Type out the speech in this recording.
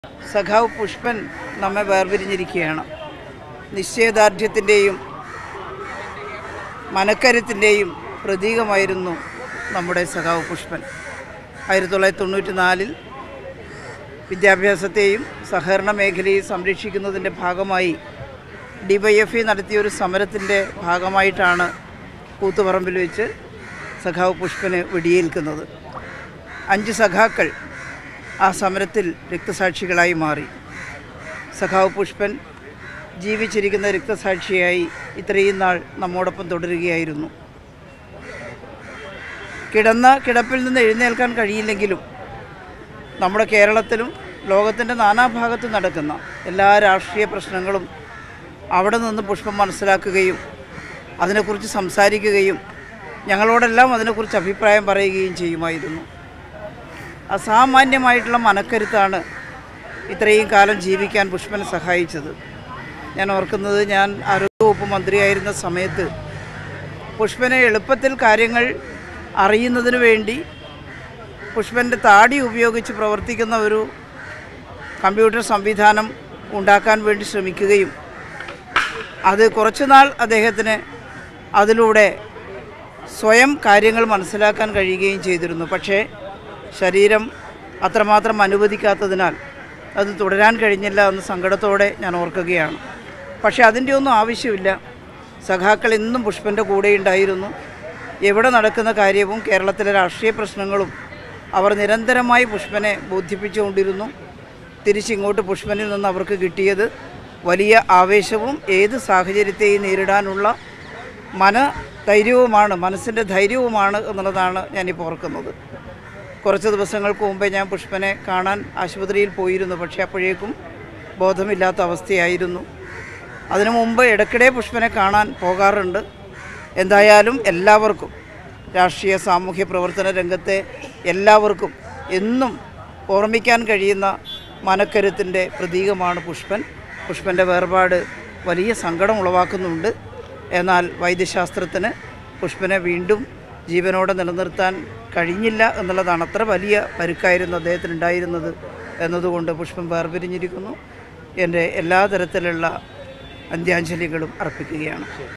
സഖാവ് പുഷ്പൻ നമ്മെ വേർപിരിഞ്ഞിരിക്കുകയാണ് നിശ്ചയദാർഢ്യത്തിൻ്റെയും മനക്കരുത്തിൻ്റെയും പ്രതീകമായിരുന്നു നമ്മുടെ സഖാവ് പുഷ്പൻ ആയിരത്തി തൊള്ളായിരത്തി തൊണ്ണൂറ്റി നാലിൽ വിദ്യാഭ്യാസത്തെയും സഹകരണ മേഖലയെ സംരക്ഷിക്കുന്നതിൻ്റെ ഭാഗമായി ഡിവൈഎഫ്ഇ നടത്തിയ ഒരു സമരത്തിൻ്റെ ഭാഗമായിട്ടാണ് കൂത്തുപറമ്പിൽ വെച്ച് സഖാവ് പുഷ്പന് വെടിയേൽക്കുന്നത് അഞ്ച് സഖാക്കൾ ആ സമരത്തിൽ രക്തസാക്ഷികളായി മാറി സഖാവ് പുഷ്പൻ ജീവിച്ചിരിക്കുന്ന രക്തസാക്ഷിയായി ഇത്രയും നാൾ നമ്മോടൊപ്പം തുടരുകയായിരുന്നു കിടന്ന കിടപ്പിൽ നിന്ന് എഴുന്നേൽക്കാൻ കഴിയില്ലെങ്കിലും നമ്മുടെ കേരളത്തിലും ലോകത്തിൻ്റെ നാനാഭാഗത്തും നടക്കുന്ന എല്ലാ രാഷ്ട്രീയ പ്രശ്നങ്ങളും അവിടെ നിന്ന് പുഷ്പം മനസ്സിലാക്കുകയും അതിനെക്കുറിച്ച് സംസാരിക്കുകയും ഞങ്ങളോടെല്ലാം അതിനെക്കുറിച്ച് അഭിപ്രായം പറയുകയും ചെയ്യുമായിരുന്നു അസാമാന്യമായിട്ടുള്ള മനക്കരുത്താണ് ഇത്രയും കാലം ജീവിക്കാൻ പുഷ്പനെ സഹായിച്ചത് ഞാൻ ഓർക്കുന്നത് ഞാൻ ആരോഗ്യവകുപ്പ് മന്ത്രിയായിരുന്ന സമയത്ത് പുഷ്പനെ എളുപ്പത്തിൽ കാര്യങ്ങൾ അറിയുന്നതിന് വേണ്ടി പുഷ്പൻ്റെ താടി ഉപയോഗിച്ച് പ്രവർത്തിക്കുന്ന ഒരു കമ്പ്യൂട്ടർ സംവിധാനം ഉണ്ടാക്കാൻ വേണ്ടി ശ്രമിക്കുകയും അത് കുറച്ചുനാൾ അദ്ദേഹത്തിന് അതിലൂടെ സ്വയം കാര്യങ്ങൾ മനസ്സിലാക്കാൻ കഴിയുകയും ചെയ്തിരുന്നു പക്ഷേ ശരീരം അത്രമാത്രം അനുവദിക്കാത്തതിനാൽ അത് തുടരാൻ കഴിഞ്ഞില്ല എന്ന് സങ്കടത്തോടെ ഞാൻ ഓർക്കുകയാണ് പക്ഷേ അതിൻ്റെ ഒന്നും ആവശ്യമില്ല സഖാക്കൾ എന്നും പുഷ്പൻ്റെ കൂടെ ഉണ്ടായിരുന്നു എവിടെ നടക്കുന്ന കാര്യവും കേരളത്തിലെ രാഷ്ട്രീയ പ്രശ്നങ്ങളും അവർ നിരന്തരമായി പുഷ്പനെ ബോധിപ്പിച്ചുകൊണ്ടിരുന്നു തിരിച്ചിങ്ങോട്ട് പുഷ്പനിൽ നിന്ന് അവർക്ക് കിട്ടിയത് വലിയ ആവേശവും ഏത് സാഹചര്യത്തെയും നേരിടാനുള്ള മന ധൈര്യവുമാണ് മനസ്സിൻ്റെ ധൈര്യവുമാണ് എന്നുള്ളതാണ് ഞാനിപ്പോൾ ഓർക്കുന്നത് കുറച്ച് ദിവസങ്ങൾക്ക് മുമ്പേ ഞാൻ പുഷ്പനെ കാണാൻ ആശുപത്രിയിൽ പോയിരുന്നു പക്ഷേ അപ്പോഴേക്കും ബോധമില്ലാത്ത അവസ്ഥയായിരുന്നു അതിനു മുമ്പ് ഇടയ്ക്കിടെ പുഷ്പനെ കാണാൻ പോകാറുണ്ട് എന്തായാലും എല്ലാവർക്കും രാഷ്ട്രീയ സാമൂഹ്യ പ്രവർത്തന രംഗത്തെ എല്ലാവർക്കും എന്നും ഓർമ്മിക്കാൻ കഴിയുന്ന മനക്കരുത്തിൻ്റെ പ്രതീകമാണ് പുഷ്പൻ പുഷ്പൻ്റെ വേർപാട് വലിയ സങ്കടം ഉളവാക്കുന്നുണ്ട് എന്നാൽ വൈദ്യശാസ്ത്രത്തിന് പുഷ്പനെ വീണ്ടും ജീവനോടെ നിലനിർത്താൻ കഴിഞ്ഞില്ല എന്നുള്ളതാണ് അത്ര വലിയ പരുക്കായിരുന്നു അദ്ദേഹത്തിന് ഉണ്ടായിരുന്നത് എന്നതുകൊണ്ട് പുഷ്പം വേർപിരിഞ്ഞിരിക്കുന്നു എൻ്റെ എല്ലാ തരത്തിലുള്ള അന്ത്യാഞ്ജലികളും അർപ്പിക്കുകയാണ്